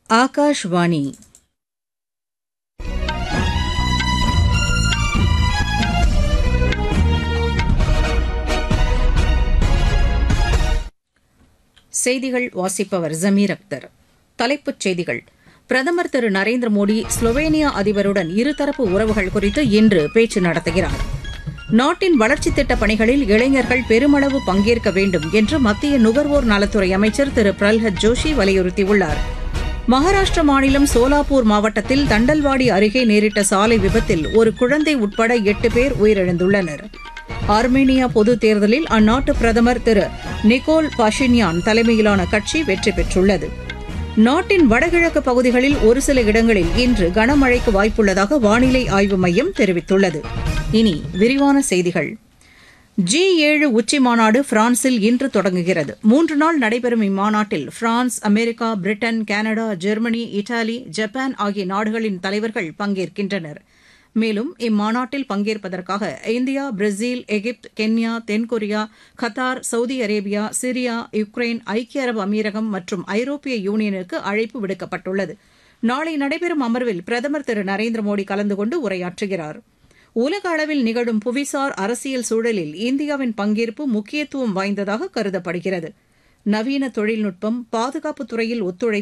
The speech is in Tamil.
ஆகாஷ்வாணி செய்திகள் வாசிப்பவர் ஜமீர் அக்தர் தலைப்புச் செய்திகள் பிரதமர் திரு நரேந்திர மோடி ஸ்லோவேனியா அதிபருடன் இருதரப்பு உறவுகள் குறித்து இன்று பேச்சு நடத்துகிறார் நாட்டின் வளர்ச்சித் திட்டப் பணிகளில் இளைஞர்கள் பெருமளவு பங்கேற்க வேண்டும் என்று மத்திய நுகர்வோர் நலத்துறை அமைச்சர் திரு பிரல்ஹத் ஜோஷி வலியுறுத்தியுள்ளார் மகாராஷ்டிர மாநிலம் சோலாப்பூர் மாவட்டத்தில் தண்டல்வாடி அருகே நேரிட்ட சாலை விபத்தில் ஒரு குழந்தை உட்பட எட்டு பேர் உயிரிழந்துள்ளனர் ஆர்மேனியா பொதுத் தேர்தலில் அந்நாட்டு பிரதமர் திரு நிக்கோல் பாஷின்யான் தலைமையிலான கட்சி வெற்றி பெற்றுள்ளது நாட்டின் வடகிழக்கு பகுதிகளில் ஒரு சில இடங்களில் இன்று கனமழைக்கு வாய்ப்புள்ளதாக வானிலை ஆய்வு மையம் தெரிவித்துள்ளது இனி விரிவான செய்திகள் ஜி ஏழு உச்சி மாநாடு பிரான்சில் இன்று தொடங்குகிறது மூன்று நாள் நடைபெறும் இம்மாநாட்டில் France America Britain Canada Germany Italy Japan ஆகிய நாடுகளின் தலைவர்கள் பங்கேற்கின்றனர் மேலும் இம்மாநாட்டில் பங்கேற்பதற்காக இந்தியா பிரேசில் எகிப்து கென்யா தென்கொரியா Qatar Saudi Arabia Syria Ukraine ஐக்கிய அரபு அமீரகம் மற்றும் ஐரோப்பிய யூனியனுக்கு அழைப்பு விடுக்கப்பட்டுள்ளது நாளை நடைபெறும் அமர்வில் பிரதமர் திரு நரேந்திர மோடி கலந்து கொண்டு உரையாற்றுகிறார் உலக அளவில் நிகழும் புவிசார் அரசியல் சூழலில் இந்தியாவின் பங்கேற்பு முக்கியத்துவம் வாய்ந்ததாக கருதப்படுகிறது நவீன தொழில்நுட்பம் பாதுகாப்புத் துறையில் ஒத்துழைப்பு